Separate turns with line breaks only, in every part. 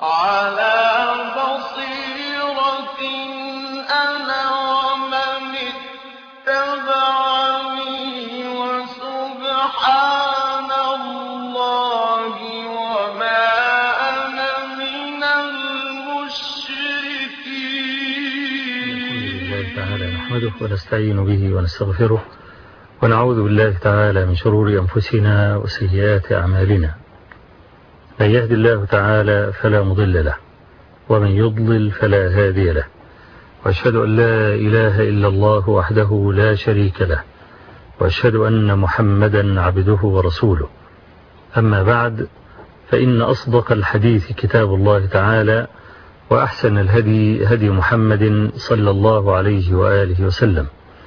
على بصيرة أنا ومن اتبعني وسبحان الله وما أنا من
الله
المشركين
تعالى نحمده ونستعين به ونستغفره ونعوذ بالله تعالى من شرور أنفسنا وسيئات أعمالنا من يهد الله تعالى فلا مضل له ومن يضلل فلا هادي له وأشهد أن لا إله إلا الله وحده لا شريك له وأشهد أن محمدا عبده ورسوله أما بعد فإن أصدق الحديث كتاب الله تعالى وأحسن الهدي هدي محمد صلى الله عليه وآله وسلم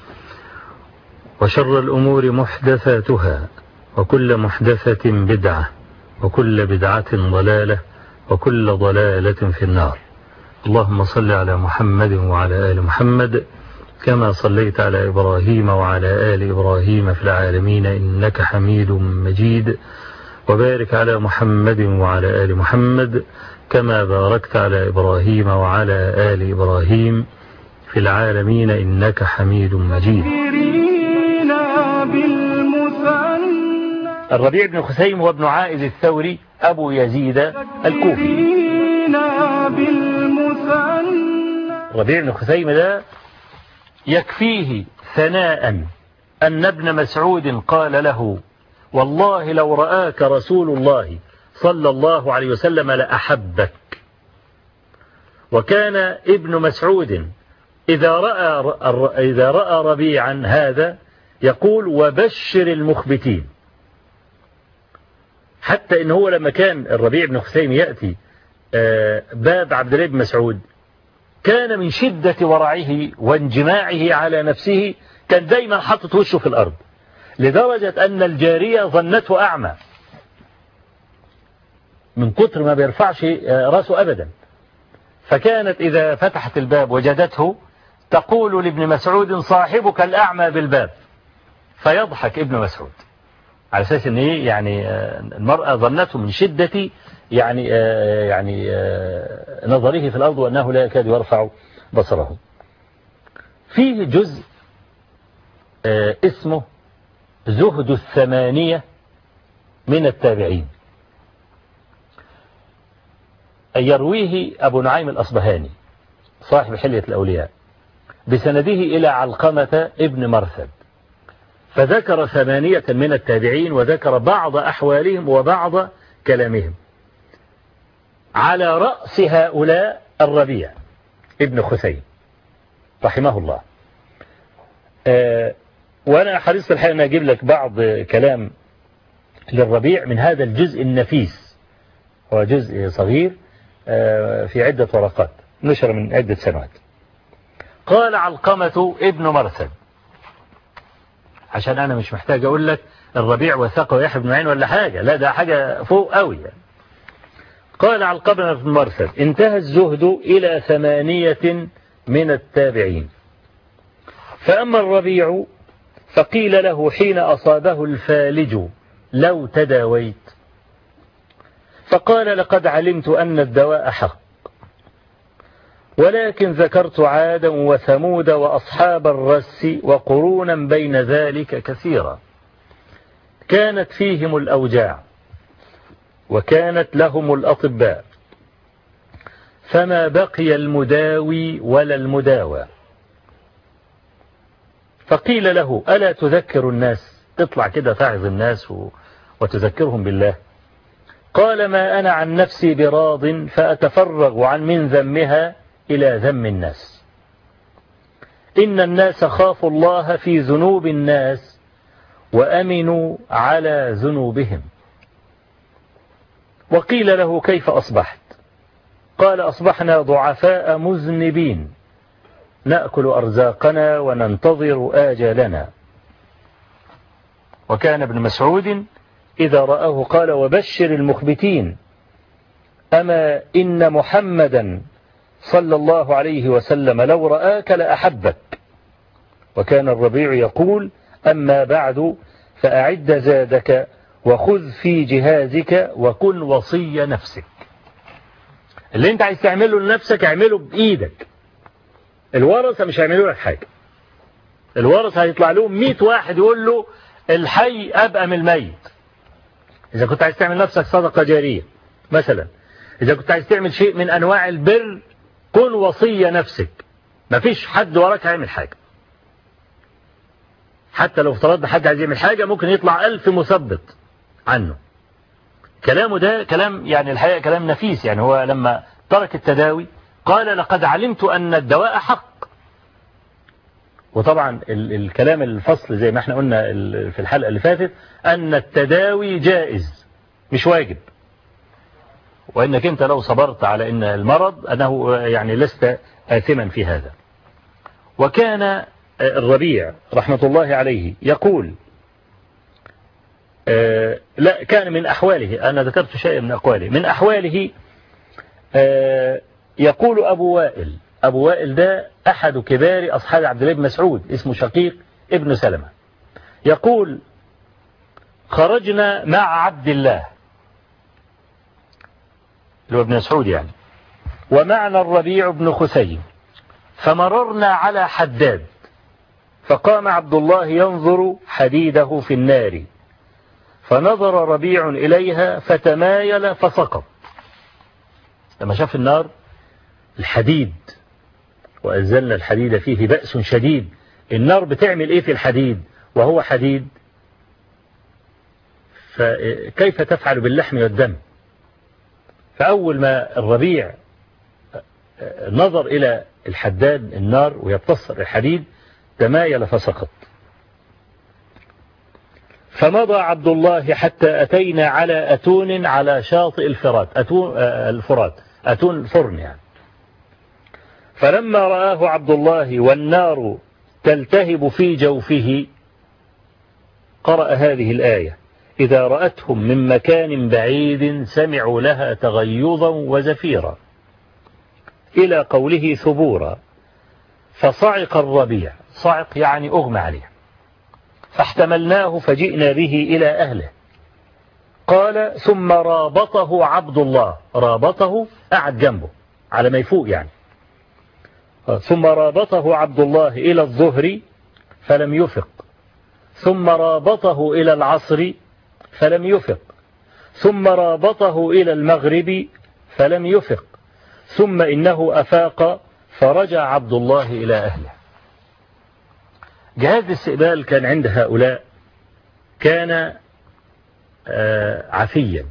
وشر الأمور محدثاتها وكل محدثة بدعة وكل بدعة ضلالة وكل ضلالة في النار اللهم صل على محمد وعلى آل محمد كما صليت على إبراهيم وعلى آل إبراهيم في العالمين إنك حميد مجيد وبارك على محمد وعلى آل محمد كما باركت على إبراهيم وعلى آل إبراهيم في العالمين إنك حميد مجيد الربيع بن خثيم هو ابن عائذ الثوري أبو يزيد الكوفي الربيع بن خثيم ده يكفيه ثناء أن ابن مسعود قال له والله لو رآك رسول الله صلى الله عليه وسلم لأحبك وكان ابن مسعود إذا رأى, إذا رأى ربيعا هذا يقول وبشر المخبتين حتى إن هو لما كان الربيع بن خثيم يأتي باب عبد الله بن مسعود كان من شدة ورعه وانجماعه على نفسه كان دايما حاطط وشه في الأرض لدرجة أن الجارية ظنته أعمى من كتر ما بيرفعش راسه أبدا فكانت إذا فتحت الباب وجدته تقول لابن مسعود صاحبك الأعمى بالباب فيضحك ابن مسعود على أساس أن إيه يعني المرأة ظنته من شدة يعني يعني نظره في الأرض وأنه لا يكاد يرفع بصره فيه جزء اسمه زهد الثمانية من التابعين يرويه أبو نعيم الأصبهاني صاحب حلية الأولياء بسنده إلى علقمة ابن مرثد فذكر ثمانية من التابعين وذكر بعض أحوالهم وبعض كلامهم على رأس هؤلاء الربيع ابن خثيم رحمه الله أه وأنا حريص الحقيقة أن أجيب لك بعض كلام للربيع من هذا الجزء النفيس هو جزء صغير أه في عدة ورقات نشر من عدة سنوات قال علقمة ابن مرثد عشان أنا مش محتاج أقول لك الربيع وثقه يحيى بن معين ولا حاجة لا ده حاجة فوق قوي يعني. قال علقمة بن مرثد انتهى الزهد إلى ثمانية من التابعين فأما الربيع فقيل له حين أصابه الفالج لو تداويت فقال لقد علمت أن الدواء حق ولكن ذكرت عادا وثمود وأصحاب الرس وقرونا بين ذلك كثيرا كانت فيهم الأوجاع وكانت لهم الأطباء فما بقي المداوي ولا المداوى فقيل له ألا تذكر الناس تطلع كده تعظ الناس وتذكرهم بالله قال ما أنا عن نفسي براض فأتفرغ عن من ذمها إلى ذم الناس إن الناس خافوا الله في ذنوب الناس وأمنوا على ذنوبهم وقيل له كيف أصبحت قال أصبحنا ضعفاء مذنبين نأكل أرزاقنا وننتظر آجالنا وكان ابن مسعود إذا رآه قال وبشر المخبتين أما إن محمدا صلى الله عليه وسلم لو رآك لأحبك وكان الربيع يقول أما بعد فأعد زادك وخذ في جهازك وكن وصي نفسك اللي انت عايز تعمله لنفسك اعمله بايدك الورثة مش هيعملوا لك حاجة الورثة هيطلع لهم 100 واحد يقول له الحي ابقى من الميت اذا كنت عايز تعمل نفسك صدقة جارية مثلا اذا كنت عايز تعمل شيء من انواع البر كن وصية نفسك مفيش حد وراك هيعمل حاجة حتى لو افترضنا حد عايز يعمل حاجة ممكن يطلع ألف مثبت عنه كلامه ده كلام يعني الحقيقة كلام نفيس يعني هو لما ترك التداوي قال لقد علمت أن الدواء حق وطبعا ال الكلام الفصل زي ما احنا قلنا في الحلقة اللي فاتت أن التداوي جائز مش واجب وإنك أنت لو صبرت على أن المرض أنه يعني لست آثما في هذا وكان الربيع رحمة الله عليه يقول آه لا كان من أحواله أنا ذكرت شيء من أقواله من أحواله آه يقول أبو وائل أبو وائل ده أحد كبار أصحاب عبد الله بن مسعود اسمه شقيق ابن سلمة يقول خرجنا مع عبد الله اللي هو ابن مسعود يعني ومعنا الربيع بن خثيم فمررنا على حداد فقام عبد الله ينظر حديده في النار فنظر ربيع إليها فتمايل فسقط لما شاف النار الحديد وأنزلنا الحديد فيه بأس شديد النار بتعمل إيه في الحديد وهو حديد فكيف تفعل باللحم والدم فأول ما الربيع نظر إلى الحداد النار ويبتصر الحديد تمايل فسقط فمضى عبد الله حتى أتينا على أتون على شاطئ الفرات أتون الفرات أتون فرن يعني فلما رآه عبد الله والنار تلتهب في جوفه قرأ هذه الآية إذا رأتهم من مكان بعيد سمعوا لها تغيظا وزفيرا إلى قوله ثبورا فصعق الربيع صعق يعني أغمى عليه فاحتملناه فجئنا به إلى أهله قال ثم رابطه عبد الله رابطه قعد جنبه على ما يفوق يعني ثم رابطه عبد الله إلى الظهر فلم يفق ثم رابطه إلى العصر فلم يفق ثم رابطه إلى المغرب فلم يفق ثم إنه أفاق فرجع عبد الله إلى أهله جهاز الاستقبال كان عند هؤلاء كان عفيا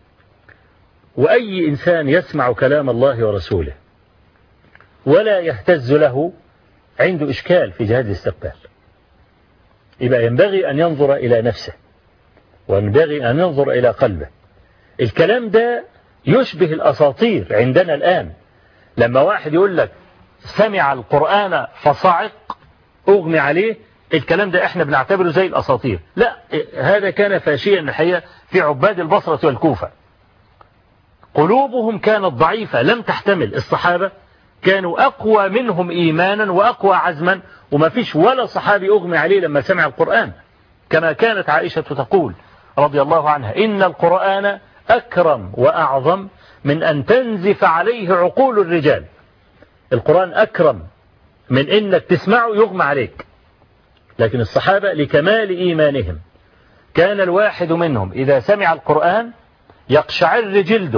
وأي إنسان يسمع كلام الله ورسوله ولا يهتز له عنده إشكال في جهاز الاستقبال يبقى ينبغي أن ينظر إلى نفسه وينبغي أن ينظر إلى قلبه الكلام ده يشبه الأساطير عندنا الآن لما واحد يقول لك سمع القرآن فصعق أغمي عليه الكلام ده احنا بنعتبره زي الأساطير لا هذا كان فاشيا الحقيقة في عباد البصرة والكوفة قلوبهم كانت ضعيفة لم تحتمل الصحابة كانوا أقوى منهم إيمانا وأقوى عزما وما فيش ولا صحابي أغمي عليه لما سمع القرآن كما كانت عائشة تقول رضي الله عنها إن القرآن أكرم وأعظم من أن تنزف عليه عقول الرجال القرآن أكرم من إنك تسمعه يغمى عليك لكن الصحابة لكمال إيمانهم كان الواحد منهم إذا سمع القرآن يقشعر جلده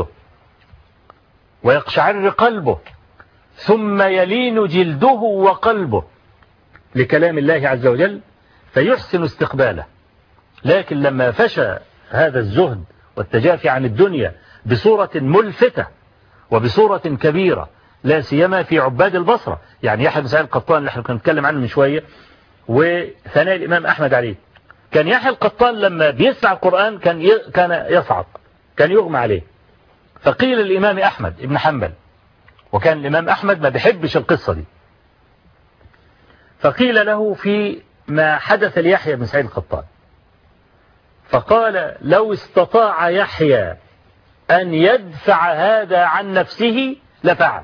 ويقشعر قلبه ثم يلين جلده وقلبه لكلام الله عز وجل فيحسن استقباله لكن لما فشى هذا الزهد والتجافي عن الدنيا بصورة ملفتة وبصورة كبيرة لا سيما في عباد البصرة يعني يحيى بن سعيد القطان اللي احنا كنا نتكلم عنه من شوية وثناء الإمام أحمد عليه كان يحيى القطان لما بيسمع القرآن كان كان يصعق كان يغمى عليه فقيل الإمام أحمد ابن حنبل وكان الإمام أحمد ما بيحبش القصة دي فقيل له في ما حدث ليحيى بن سعيد القطان فقال لو استطاع يحيى أن يدفع هذا عن نفسه لفعل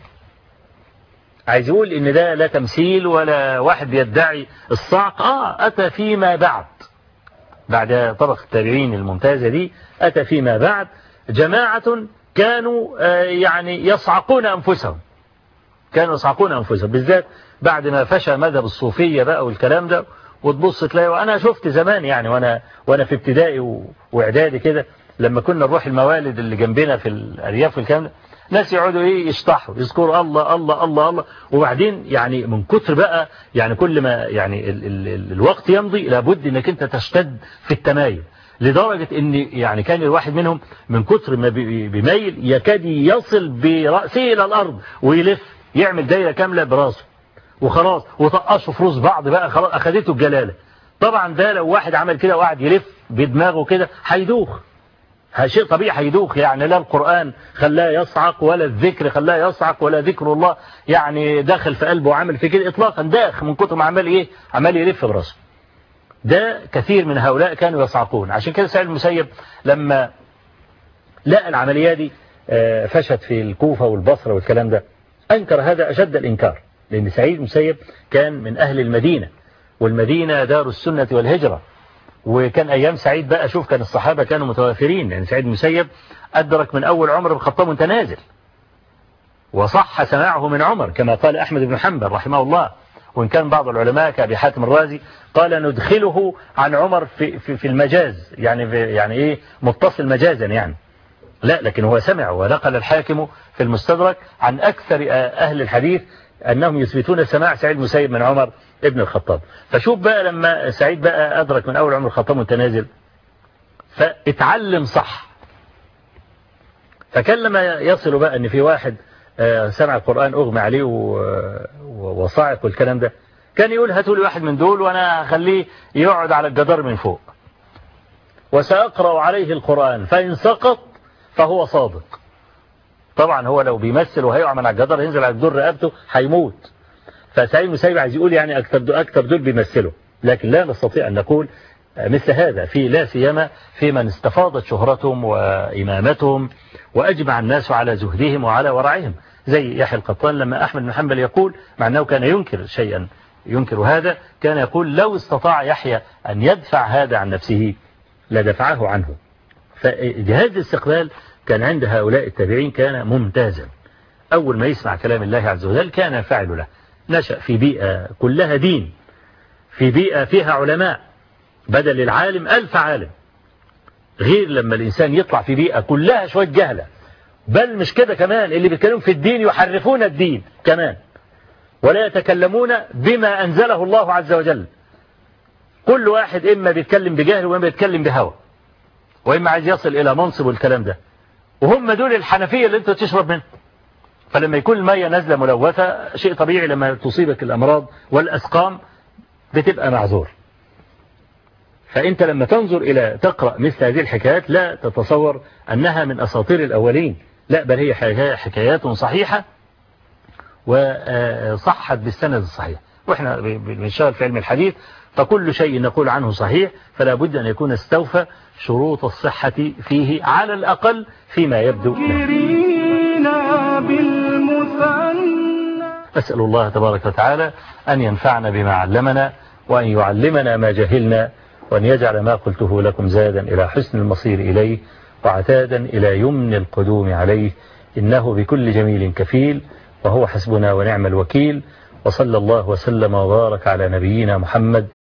عايز يقول ان ده لا تمثيل ولا واحد بيدعي الصعق اه اتى فيما بعد بعد طبق التابعين الممتازة دي اتى فيما بعد جماعة كانوا يعني يصعقون أنفسهم كانوا يصعقون أنفسهم بالذات بعد ما فشى مذهب الصوفية بقى والكلام ده وتبص تلاقي وأنا شفت زمان يعني وأنا, وأنا في ابتدائي وإعدادي كده لما كنا نروح الموالد اللي جنبنا في الأرياف والكلام ده ناس يقعدوا ايه يشطحوا يذكروا الله الله الله الله وبعدين يعني من كتر بقى يعني كل ما يعني ال ال ال الوقت يمضي لابد انك انت تشتد في التمايل لدرجة ان يعني كان الواحد منهم من كتر ما بيميل يكاد يصل برأسه الى الارض ويلف يعمل دايرة كاملة براسه وخلاص وطقشوا في روس بعض بقى خلاص اخدته الجلالة طبعا ده لو واحد عمل كده وقعد يلف بدماغه كده هيدوخ شيء طبيعي هيدوخ يعني لا القرآن خلاه يصعق ولا الذكر خلاه يصعق ولا ذكر الله يعني داخل في قلبه وعمل في كده اطلاقا داخ من كتر ما عمال ايه عمال يلف براسه ده كثير من هؤلاء كانوا يصعقون عشان كده سعيد المسيب لما لقى العملية دي فشت في الكوفة والبصرة والكلام ده أنكر هذا أشد الإنكار لأن سعيد المسيب كان من أهل المدينة والمدينة دار السنة والهجرة وكان أيام سعيد بقى شوف كان الصحابة كانوا متوافرين يعني سعيد المسيب أدرك من أول عمر بخطاب متنازل وصح سماعه من عمر كما قال أحمد بن حنبل رحمه الله وإن كان بعض العلماء كأبي حاتم الرازي قال ندخله عن عمر في, في, في المجاز يعني في يعني إيه متصل مجازا يعني لا لكن هو سمع ونقل الحاكم في المستدرك عن أكثر أهل الحديث أنهم يثبتون سماع سعيد المسيب من عمر ابن الخطاب فشوف بقى لما سعيد بقى أدرك من أول عمر الخطاب متنازل فاتعلم صح فكان لما يصل بقى أن في واحد سمع القرآن أغمى عليه وصاعق والكلام ده كان يقول هاتوا لي واحد من دول وأنا أخليه يقعد على الجدار من فوق وسأقرأ عليه القرآن فإن سقط فهو صادق طبعا هو لو بيمثل وهيقع من على الجدار ينزل على الجدار رقبته هيموت فسعيد المسيب عايز يقول يعني أكثر دول, أكثر دول بيمثلوا لكن لا نستطيع أن نقول مثل هذا في لا سيما في من استفاضت شهرتهم وإمامتهم وأجمع الناس على زهدهم وعلى ورعهم زي يحيى القطان لما أحمد بن حنبل يقول مع أنه كان ينكر شيئا ينكر هذا كان يقول لو استطاع يحيى أن يدفع هذا عن نفسه لدفعه عنه فجهاز الاستقبال كان عند هؤلاء التابعين كان ممتازا أول ما يسمع كلام الله عز وجل كان فاعل له نشأ في بيئة كلها دين في بيئة فيها علماء بدل العالم ألف عالم غير لما الإنسان يطلع في بيئة كلها شوية جهلة بل مش كده كمان اللي بيتكلمون في الدين يحرفون الدين كمان ولا يتكلمون بما أنزله الله عز وجل كل واحد إما بيتكلم بجهل وإما بيتكلم بهوى وإما عايز يصل إلى منصب والكلام ده وهم دول الحنفية اللي انت تشرب منها فلما يكون المية نازلة ملوثة شيء طبيعي لما تصيبك الأمراض والأسقام بتبقى معذور فأنت لما تنظر إلى تقرأ مثل هذه الحكايات لا تتصور أنها من أساطير الأولين لا بل هي حكايات صحيحة وصحت بالسند الصحيح وإحنا بنشتغل في علم الحديث فكل شيء نقول عنه صحيح فلا بد أن يكون استوفى شروط الصحة فيه على الأقل فيما يبدو أسأل الله تبارك وتعالى أن ينفعنا بما علمنا وأن يعلمنا ما جهلنا وأن يجعل ما قلته لكم زادا إلى حسن المصير إليه وعتادا إلى يمن القدوم عليه إنه بكل جميل كفيل وهو حسبنا ونعم الوكيل وصلى الله وسلم وبارك على نبينا محمد